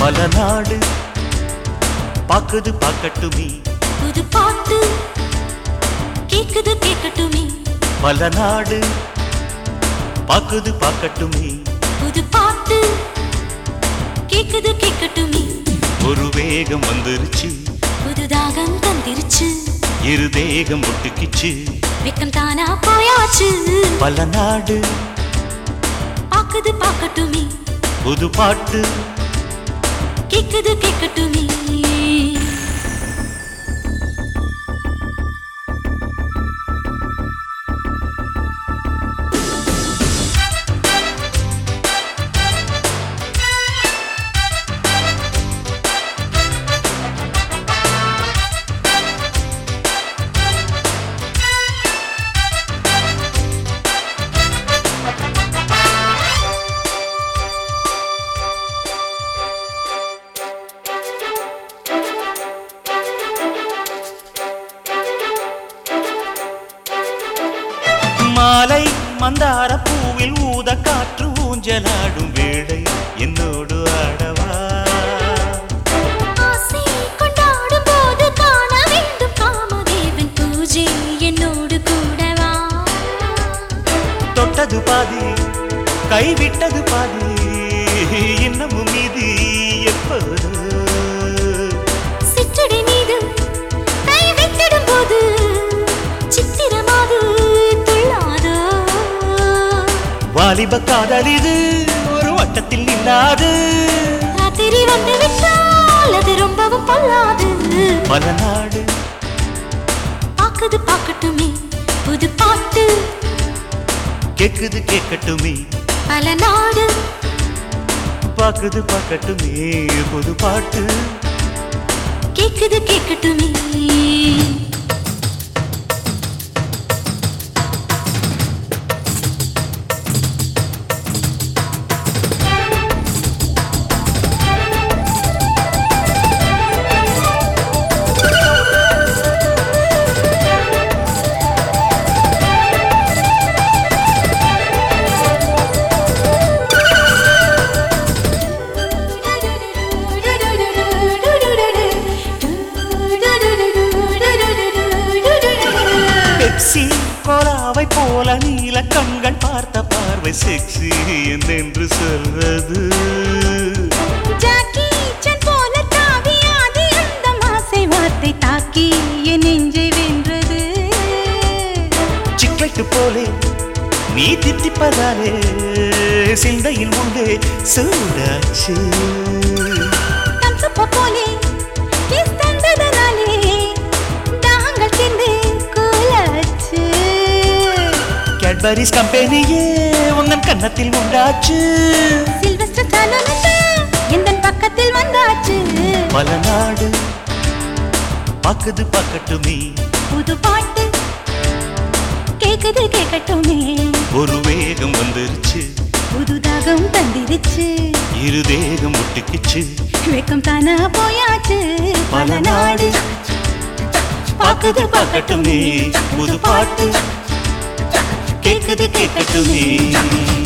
பல நாடு பாக்குது பாக்கட்டுமே புது பாட்டு கேக்குது கேட்கட்டுமே பல நாடு பாக்குது பாக்கட்டுமே புது பாட்டு கேக்குது கேட்கட்டுமே ஒரு வேகம் வந்துருச்சு புது தாகம் தந்திருச்சு இரு தேகம் ஒட்டுக்கிச்சு வெக்கம் தானா போயாச்சு பல நாடு பாக்குது பார்க்கட்டுமே புது பாட்டு கேக்குது கேட்கட்டுமே மாலை மந்தார பூவில் ஊத காற்று ஊஞ்சலாடும் வேளை என்னோடு ஆடவா ஆசை கொண்டாடும் போது காண வேண்டும் காமதேவன் பூஜை என்னோடு கூடவா தொட்டது பாதி கைவிட்டது பாதி இன்னமும் மீதி எப்போது சிற்றடி மீது கை வைத்திடும் போது சித்திரமாது துள்ளாதோ வாலிப காதல் இது ஒரு வட்டத்தில் நில்லாது ராத்திரி வந்து விட்டால் அது ரொம்பவும் பொல்லாது பல நாடு பாக்குது பார்க்கட்டுமே புது பாட்டு கேக்குது கேட்கட்டுமே பல நாடு பாக்குது பார்க்கட்டுமே புது பாட்டு கேக்குது கேட்கட்டுமே பெப்சி கோலாவை போல நீல கண்கள் பார்த்த பார்வை செக்ஸி என்னென்று சொல்வது ஜாக்கி சான் போல தாவி ஆடி அந்த ஆசை வார்த்தை தாக்கி என் நெஞ்சை வென்றது சிக்லெட்டு போலே நீ தித்திப்பதாலே சிந்தையில் உண்டு சூடாச்சு தம்சப்ப போலே கிஸ் தந்ததனாலே தாகங்கள் தீர்ந்து கூலாச்சு கேட்பரிஸ் கம்பெனியே உங்கள் கன்னத்தில் உண்டாச்சு சில்வஸ்டர் சலனத்து எந்த பக்கத்தில் வந்தாச்சு பல நாடு பாக்குது பார்க்கட்டுமே புது பாட்டு கேக்குது கேட்கட்டுமே ஒரு வேகம் வந்துருச்சு புது தாகம் தந்திருச்சு இரு தேகம் ஒட்டுக்குச்சு வெக்கம் தானா போயாச்சு பல நாடு பாக்குது பார்க்கட்டுமே புது பாட்டு கேக்குது கேட்கட்டுமே